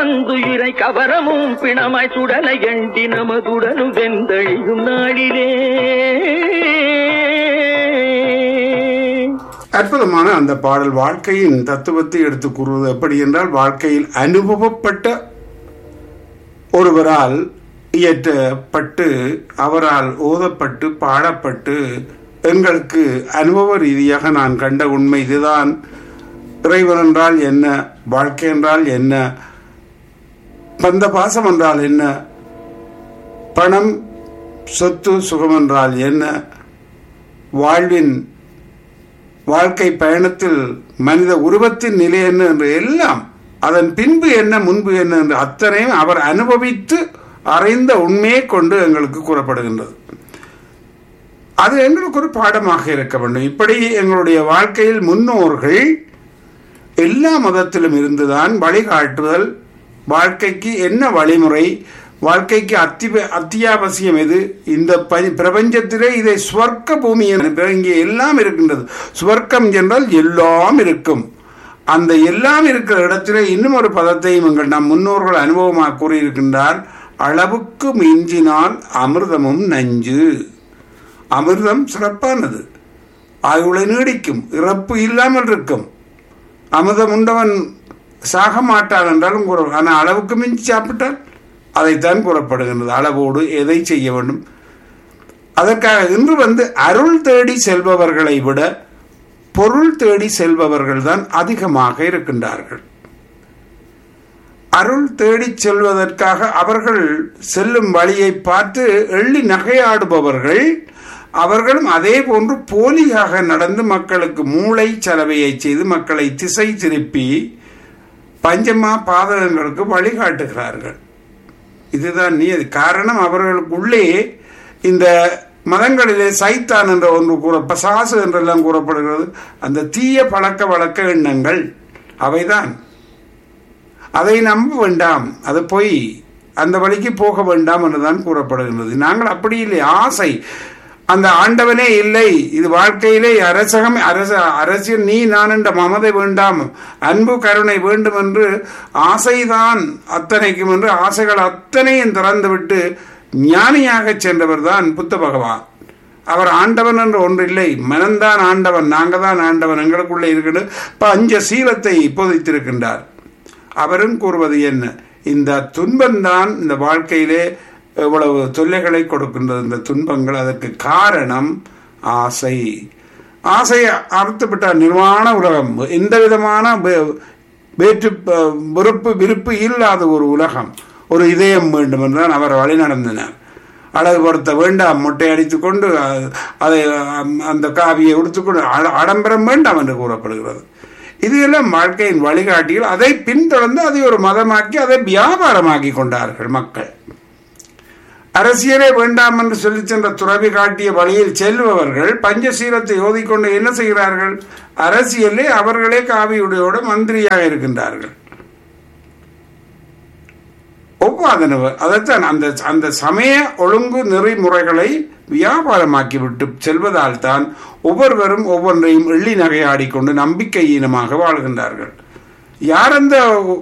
வந்துயிரை கவரமும் பிணமாய் சுடலை எண்டி நமதுடனும் வெந்தழியும் நாளிலே அற்புதமான அந்த பாடல் வாழ்க்கையின் தத்துவத்தை எடுத்து கூறுவது எப்படி என்றால் வாழ்க்கையில் அனுபவப்பட்ட ஒருவரால் இயற்றப்பட்டு அவரால் ஓதப்பட்டு பாடப்பட்டு எங்களுக்கு அனுபவ ரீதியாக நான் கண்ட உண்மை இதுதான் இறைவன் என்றால் என்ன வாழ்க்கை என்றால் என்ன பந்த பாசம் என்றால் என்ன பணம் சொத்து சுகம் என்றால் என்ன வாழ்வின் வாழ்க்கை பயணத்தில் மனித உருவத்தின் நிலை என்ன என்று எல்லாம் அதன் பின்பு என்ன முன்பு என்ன என்று அத்தனையும் அவர் அனுபவித்து அறிந்த உண்மையை கொண்டு எங்களுக்கு கூறப்படுகின்றது அது எங்களுக்கு ஒரு பாடமாக இருக்க வேண்டும் இப்படி எங்களுடைய வாழ்க்கையில் முன்னோர்கள் எல்லா மதத்திலும் இருந்துதான் வழிகாட்டுதல் வாழ்க்கைக்கு என்ன வழிமுறை வாழ்க்கைக்கு அத்தி அத்தியாவசியம் எது இந்த ப- பிரபஞ்சத்திலே இதை ஸ்வர்க்க பூமி என்ற இங்கே எல்லாம் இருக்கின்றது ஸ்வர்க்கம் என்றால் எல்லாம் இருக்கும் அந்த எல்லாம் இருக்கிற இடத்திலே இன்னும் ஒரு பதத்தையும் எங்கள் நம் முன்னோர்கள் அனுபவமாக கூறியிருக்கின்றார் அளவுக்கு மிஞ்சினால் அமிர்தமும் நஞ்சு அமிர்தம் சிறப்பானது ஆயுளை நீடிக்கும் இறப்பு இல்லாமல் இருக்கும் அமிர்தம் உண்டவன் சாக மாட்டான் என்றாலும் கூற ஆனால் அளவுக்கு மிஞ்சி சாப்பிட்டால் அதைத்தான் கூறப்படுகின்றது அளவோடு எதை செய்ய வேண்டும் அதற்காக இன்று வந்து அருள் தேடி செல்பவர்களை விட பொருள் தேடி செல்பவர்கள் தான் அதிகமாக இருக்கின்றார்கள் அருள் தேடிச் செல்வதற்காக அவர்கள் செல்லும் வழியை பார்த்து எள்ளி நகையாடுபவர்கள் அவர்களும் அதே போன்று போலியாக நடந்து மக்களுக்கு மூளை சலவையை செய்து மக்களை திசை திருப்பி பஞ்சமா பாதகங்களுக்கு வழிகாட்டுகிறார்கள் இதுதான் நீதி காரணம் அவர்களுக்குள்ளே இந்த மதங்களிலே சைத்தான் என்ற ஒன்று கூற பசாசு என்றெல்லாம் கூறப்படுகிறது அந்த தீய பழக்க வழக்க எண்ணங்கள் அவைதான் அதை நம்ப வேண்டாம் அது பொய் அந்த வழிக்கு போக வேண்டாம் என்றுதான் கூறப்படுகின்றது நாங்கள் அப்படி இல்லை ஆசை அந்த ஆண்டவனே இல்லை இது வாழ்க்கையிலே அரசகம் அரச அரசியல் நீ நான் என்ற மமதை வேண்டாம் அன்பு கருணை வேண்டும் என்று ஆசைதான் அத்தனைக்கும் என்று ஆசைகள் அத்தனையும் திறந்துவிட்டு ஞானியாக சென்றவர் தான் புத்த பகவான் அவர் ஆண்டவன் என்று ஒன்றில்லை மனம்தான் ஆண்டவன் நாங்கள் தான் ஆண்டவன் எங்களுக்குள்ளே இருக்கின்ற பஞ்ச சீலத்தை போதித்திருக்கின்றார் அவரும் கூறுவது என்ன இந்த துன்பம்தான் இந்த வாழ்க்கையிலே எவ்வளவு தொல்லைகளை கொடுக்கின்றது இந்த துன்பங்கள் அதற்கு காரணம் ஆசை ஆசையை அறுத்துவிட்டார் நிர்வாண உலகம் எந்த விதமான வே- வேற்று ப- வெறுப்பு விருப்பு இல்லாத ஒரு உலகம் ஒரு இதயம் வேண்டும் என்றுதான் அவர் வழி நடந்தினார் அழகுபடுத்த வேண்டாம் மொட்டை அடித்துக் கொண்டு அ- அதை அம், அந்த காவியை உடுத்துக்கொண்டு அட- ஆடம்பரம் வேண்டாம் என்று கூறப்படுகிறது இது எல்லாம் வாழ்க்கையின் வழிகாட்டிகள் அதை பின்தொடர்ந்து அதை ஒரு மதமாக்கி அதை வியாபாரமாக்கி கொண்டார்கள் மக்கள் அரசியலே வேண்டாம் என்று சொல்லி சென்ற துறவி காட்டிய வழியில் செல்பவர்கள் பஞ்சசீலத்தை ஓதிக்கொண்டு என்ன செய்கிறார்கள் அரசியலே அவர்களே காவியுடையோடு மந்திரியாக இருக்கின்றார்கள் ஒவ்வாதனவ அதைத்தான் அந்த அந்த சமய ஒழுங்கு நெறிமுறைகளை வியாபாரமாக்கி விட்டு செல்வதால் தான் ஒவ்வொருவரும் ஒவ்வொன்றையும் எள்ளி நகையாடிக்கொண்டு நம்பிக்கையீனமாக வாழ்கின்றார்கள் யார் அந்த